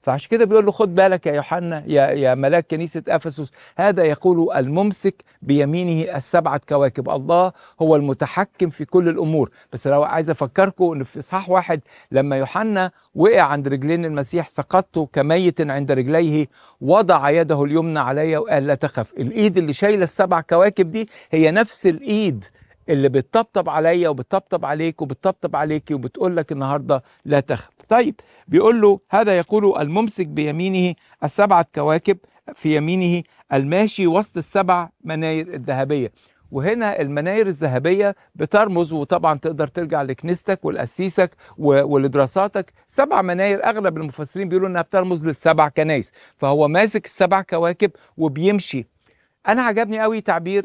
فعشان كده بيقول له خد بالك يا يوحنا يا يا ملاك كنيسه افسس هذا يقول الممسك بيمينه السبعه كواكب الله هو المتحكم في كل الامور بس لو عايز افكركم ان في اصحاح واحد لما يوحنا وقع عند رجلين المسيح سقطت كميت عند رجليه وضع يده اليمنى علي وقال لا تخف الايد اللي شايله السبع كواكب دي هي نفس الايد اللي بتطبطب عليا وبتطبطب عليك وبتطبطب عليكي وبتقول لك النهارده لا تخف طيب بيقول له هذا يقول الممسك بيمينه السبعه كواكب في يمينه الماشي وسط السبع مناير الذهبيه وهنا المناير الذهبيه بترمز وطبعا تقدر ترجع لكنيستك ولقسيسك و- ولدراساتك سبع مناير اغلب المفسرين بيقولوا انها بترمز للسبع كنايس فهو ماسك السبع كواكب وبيمشي انا عجبني قوي تعبير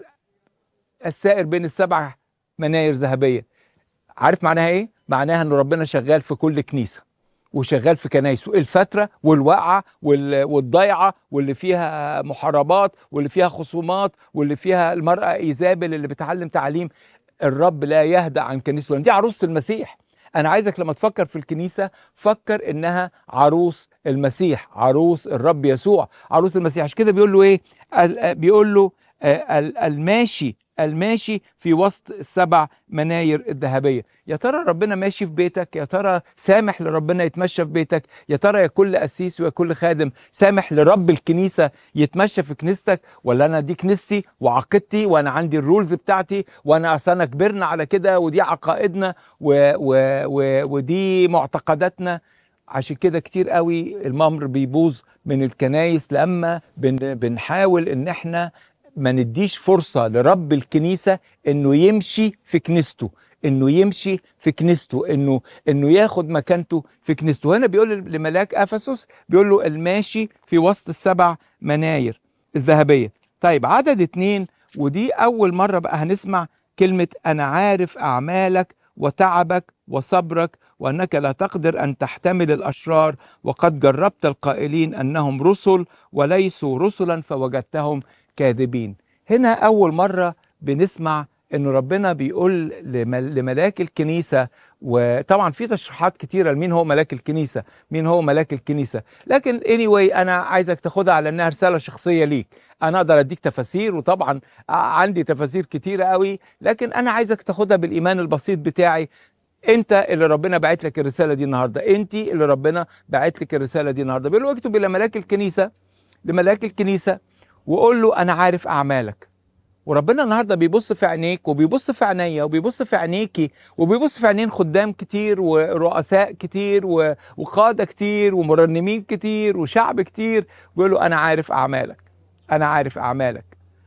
السائر بين السبع مناير ذهبيه عارف معناها ايه معناها ان ربنا شغال في كل كنيسه وشغال في كنايسه الفتره والواقعه وال- والضيعه واللي فيها محاربات واللي فيها خصومات واللي فيها المراه ايزابل اللي بتعلم تعليم الرب لا يهدأ عن كنيسته لأن دي عروسه المسيح انا عايزك لما تفكر في الكنيسه فكر انها عروس المسيح عروس الرب يسوع عروس المسيح عشان كده بيقول له ايه ال- بيقول له آه، ال- الماشي الماشي في وسط السبع مناير الذهبيه يا ترى ربنا ماشي في بيتك يا ترى سامح لربنا يتمشى في بيتك يا ترى يا كل قسيس ويا كل خادم سامح لرب الكنيسه يتمشى في كنيستك ولا انا دي كنيستي وعقيدتي وانا عندي الرولز بتاعتي وانا اصل انا كبرنا على كده ودي عقائدنا و و و ودي معتقداتنا عشان كده كتير قوي الممر بيبوظ من الكنايس لما بن بنحاول ان احنا ما نديش فرصة لرب الكنيسة انه يمشي في كنيسته انه يمشي في كنيسته انه انه ياخد مكانته في كنيسته هنا بيقول لملاك افسس بيقول له الماشي في وسط السبع مناير الذهبية طيب عدد اتنين ودي اول مرة بقى هنسمع كلمة انا عارف اعمالك وتعبك وصبرك وانك لا تقدر ان تحتمل الاشرار وقد جربت القائلين انهم رسل وليسوا رسلا فوجدتهم كاذبين هنا اول مره بنسمع انه ربنا بيقول لمل- لملاك الكنيسه وطبعا في تشريحات كتيره لمين هو ملاك الكنيسه مين هو ملاك الكنيسه لكن anyway انا عايزك تاخدها على انها رساله شخصيه ليك انا اقدر اديك تفاسير وطبعا عندي تفاسير كتيره قوي لكن انا عايزك تاخدها بالايمان البسيط بتاعي انت اللي ربنا باعت لك الرساله دي النهارده انت اللي ربنا باعت لك الرساله دي النهارده بيقول له اكتب الى ملاك الكنيسه لملاك الكنيسه وقول له انا عارف اعمالك وربنا النهارده بيبص في عينيك وبيبص في عينيا وبيبص في عينيكي وبيبص في عينين خدام كتير ورؤساء كتير و- وقاده كتير ومرنمين كتير وشعب كتير بيقول له انا عارف اعمالك انا عارف اعمالك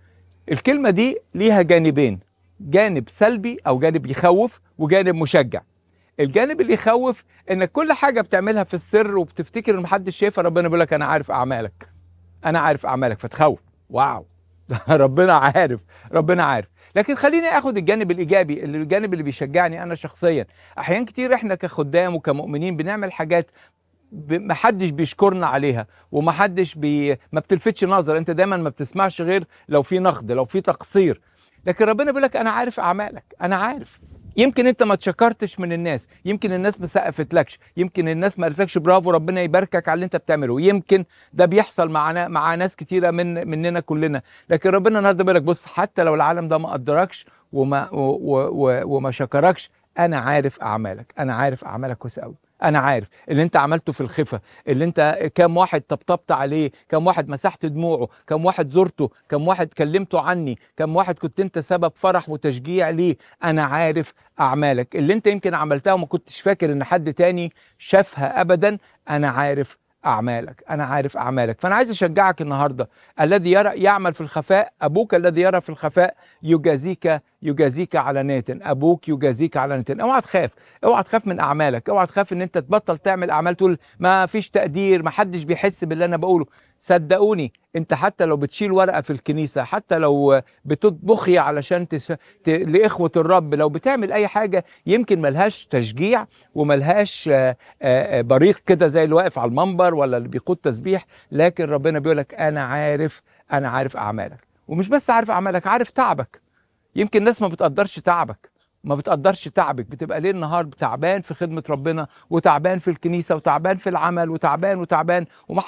الكلمه دي ليها جانبين جانب سلبي او جانب يخوف وجانب مشجع الجانب اللي يخوف انك كل حاجه بتعملها في السر وبتفتكر ان محدش شايفها ربنا بيقول لك انا عارف اعمالك انا عارف اعمالك فتخوف واو ربنا عارف ربنا عارف لكن خليني اخد الجانب الايجابي اللي- الجانب اللي بيشجعني انا شخصيا احيان كتير احنا كخدام وكمؤمنين بنعمل حاجات ب- محدش بيشكرنا عليها ومحدش بي ما بتلفتش نظر انت دايما ما بتسمعش غير لو في نقد لو في تقصير لكن ربنا بيقول لك انا عارف اعمالك انا عارف يمكن انت ما تشكرتش من الناس يمكن الناس ما سقفتلكش يمكن الناس ما قالتلكش برافو ربنا يباركك على اللي انت بتعمله يمكن ده بيحصل معنا مع ناس كتيره من مننا كلنا لكن ربنا النهارده بيقول لك بص حتى لو العالم ده ما قدركش وما و و و وما شكركش انا عارف اعمالك انا عارف اعمالك كويس قوي انا عارف اللي انت عملته في الخفة اللي انت كام واحد طبطبت عليه كام واحد مسحت دموعه كام واحد زرته كام واحد كلمته عني كام واحد كنت انت سبب فرح وتشجيع ليه انا عارف اعمالك اللي انت يمكن عملتها وما كنتش فاكر ان حد تاني شافها ابدا انا عارف اعمالك انا عارف اعمالك فانا عايز اشجعك النهارده الذي يرى يعمل في الخفاء ابوك الذي يرى في الخفاء يجازيك يجازيك علانية ابوك يجازيك علانية اوعى تخاف اوعى تخاف من اعمالك اوعى تخاف ان انت تبطل تعمل اعمال تقول ما فيش تقدير ما حدش بيحس باللي انا بقوله صدقوني انت حتى لو بتشيل ورقه في الكنيسه حتى لو بتطبخي علشان تس... ت... لاخوه الرب لو بتعمل اي حاجه يمكن ملهاش تشجيع وملهاش آه، آه، بريق كده زي اللي واقف على المنبر ولا اللي بيقود تسبيح لكن ربنا بيقول لك انا عارف انا عارف اعمالك ومش بس عارف اعمالك عارف تعبك يمكن الناس ما بتقدرش تعبك ما بتقدرش تعبك بتبقى ليل نهار تعبان في خدمة ربنا وتعبان في الكنيسة وتعبان في العمل وتعبان وتعبان وما